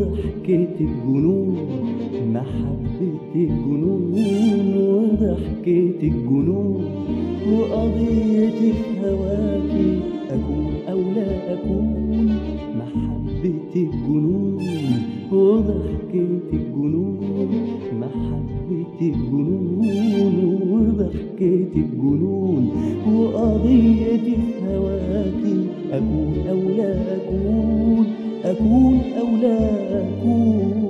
وضحكة الجنون محبة الجنون وضحكة الجنون وقضيتي في هواكي أكون أو لا أكون محبة الجنون وضحكة الجنون محبة الجنون وضحكة الجنون وقضيتي في هواكي أكون أو لا أكون أكون أو لا أكون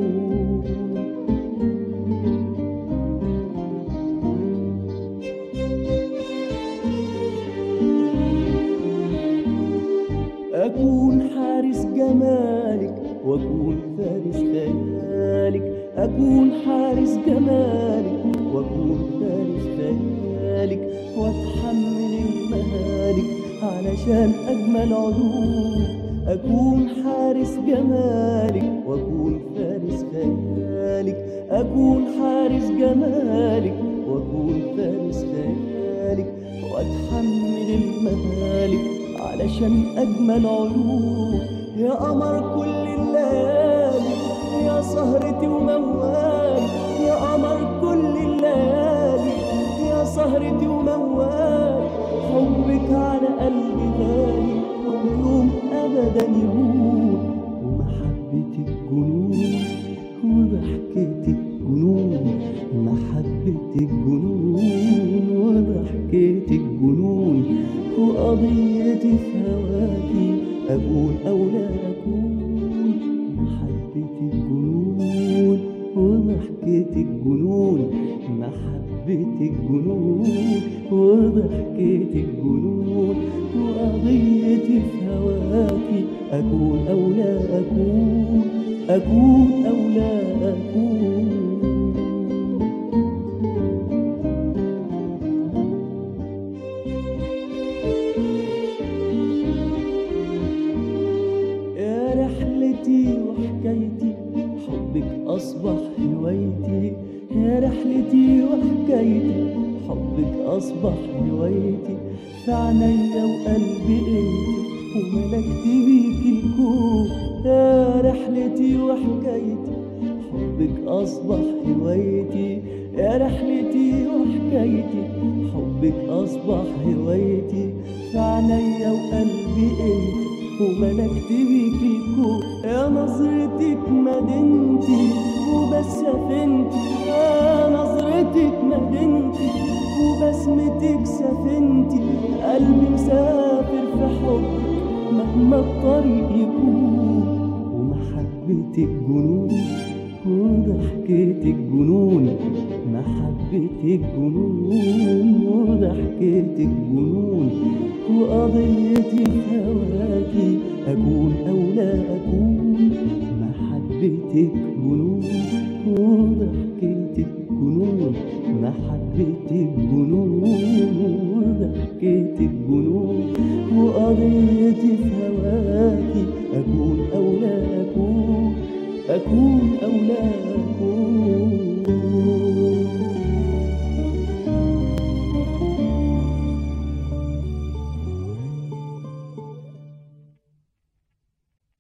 أكون حارس جمالك وأكون فارس خيالك أكون حارس جمالك وأكون فارس خيالك وأتحمل المهالك علشان أجمل عيون أكون حارس جمالك وأكون فارس خيالك أكون حارس جمالك وأكون فارس خيالك وأتحمل المهالك علشان أجمل عيون يا قمر كل الليالي يا سهرتي وموالي يا قمر كل الليالي يا سهرتي وموالي حبك على قلبي غالي ويوم أبدا يهون ومحبة الجنون وضحكة الجنون محبة الجنون وضحكة الجنون وقضيتي في هواكي أقول أو لا أكون محبة الجنون وضحكة الجنون محبة الجنون وضحكة الجنون وقضيتي في هواكي أكون أو لا أكون أكون أو لا أكون يا رحلتي وحكايتي حبك أصبح هوايتي يا رحلتي وحكايتي حبك أصبح هوايتي في عينيا وقلبي انت وملكت بيك الكون يا رحلتي وحكايتي حبك أصبح هوايتي يا رحلتي وحكايتي حبك أصبح هوايتي في عينيا وقلبي انت وملكت بيك الكون يا نظرتك مدينتي وبس سفينتي يا نظرتك مدينتي وبسمتك سفينتي قلبي مسافر في حبك مهما الطريق يكون ومحبة الجنون وضحكة الجنون محبة الجنون وضحكة الجنون وقضيتي في هواكي أكون أو لا أكون محبتك جنون وضحكة الجنون محبة الجنون وضحكة الجنون وقضيتي في هواكي أكون أو لا أكون أكون أو لا